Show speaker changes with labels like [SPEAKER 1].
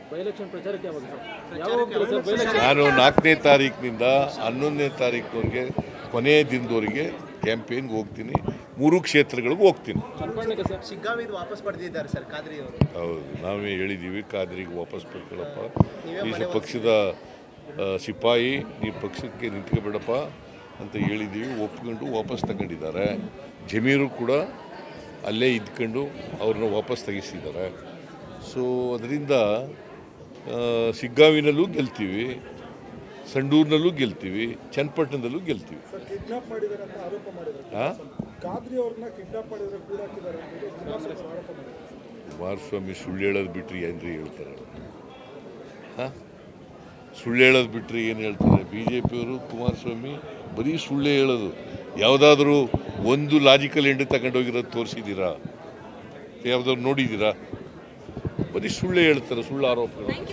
[SPEAKER 1] by election ಪ್ರಚಾರಕ್ಕೆ ಯಾವಾಗ sir ಯಾವಾಗ ಹೋಗ್ತೀರಾ ಸರ್ ಬೈ ಎಲೆಕ್ಷನ್
[SPEAKER 2] ನಾನು ನಾಲ್ಕನೇ ತಾರೀಕಿನಿಂದ ಹನ್ನೊಂದನೇ ತಾರೀಕಿನವರೆಗೆ ಕೊನೆಯ ದಿನದವರೆಗೆ ಕ್ಯಾಂಪೇನ್ಗೆ ಹೋಗ್ತೀನಿ ಮೂರು ಕ್ಷೇತ್ರಗಳಿಗೂ ಹೋಗ್ತೀನಿ
[SPEAKER 1] ಚುನಾವಣೆಗೆ ಸರ್
[SPEAKER 3] ಶಿಗ್ಗಾವಿದು ವಾಪಸ್ ಪಡೆದಿದ್ದಾರೆ ಸರ್ ಖಾದ್ರಿ ಅವರು
[SPEAKER 2] ಹೌದು ನಾವೇ ಹೇಳಿದ್ದೀವಿ ಕಾದ್ರಿಗೆ ವಾಪಸ್ ಬರ್ಕೊಳ್ಳಪ್ಪ ಈ ಪಕ್ಷದ ಆ, ಸಿಪಾಯಿ ನೀವು ಪಕ್ಷಕ್ಕೆ ನಿಂತ್ಕೋಬೇಡಪ್ಪ ಅಂತ ಹೇಳಿದ್ದೀವಿ ಒಪ್ಕೊಂಡು ವಾಪಸ್ ತಗೊಂಡಿದ್ದಾರೆ ಜಮೀರು ಕೂಡ ಅಲ್ಲೇ ಇದ್ಕೊಂಡು ಅವ್ರನ್ನ ವಾಪಸ್ ತೆಗಿಸಿದ್ದಾರೆ ಸೊ ಅದರಿಂದ ಆ, ಸಿಗ್ಗಾವಿನಲ್ಲೂ ಗೆಲ್ತೀವಿ ಸಂಡೂರಿನಲ್ಲೂ ಗೆಲ್ತೀವಿ ಚನ್ನಪಟ್ಟಣದಲ್ಲೂ ಗೆಲ್ತೀವಿ
[SPEAKER 4] ಕಿಡ್ನಾಪ್ ಮಾಡಿದ್ದಾರೆ ಅಂತ ಆರೋಪ ಮಾಡಿದ್ದಾರೆ
[SPEAKER 2] ಹಾಂ
[SPEAKER 4] ಖಾದ್ರಿ ಅವ್ರನ್ನ ಕಿಡ್ನಾಪ್ ಮಾಡಿದ್ರೆ ಕೂಡ ಹಾಕಿದ್ದಾರೆ ಅಂತ ಕುಮಾರಸ್ವಾಮಿ ಆರೋಪ ಮಾಡಿದ್ದಾರೆ
[SPEAKER 2] ಕುಮಾರಸ್ವಾಮಿ ಸುಳ್ಳು ಹೇಳೋದು ಬಿಟ್ಟರೆ ಏನ್ರಿ ಹೇಳ್ತಾರೆ ಹಾಂ ಸುಳ್ಳು ಹೇಳೋದು ಬಿಟ್ಟರೆ ಏನು ಹೇಳ್ತಾರೆ ಬಿ ಜೆ ಪಿಯವರು ಕುಮಾರಸ್ವಾಮಿ ಬರೀ ಸುಳ್ಳೇ ಹೇಳೋದು ಯಾವುದಾದ್ರೂ ಒಂದು ಲಾಜಿಕಲ್ ಎಂಡ್ ತಗೊಂಡೋಗಿರೋದು ತೋರಿಸಿದ್ದೀರಾ ಯಾವುದಾದ್ರು ನೋಡಿದ್ದೀರಾ ಬರೀ ಸುಳ್ಳೇ ಹೇಳ್ತಾರೆ ಸುಳ್ಳು ಆರೋಪಗಳು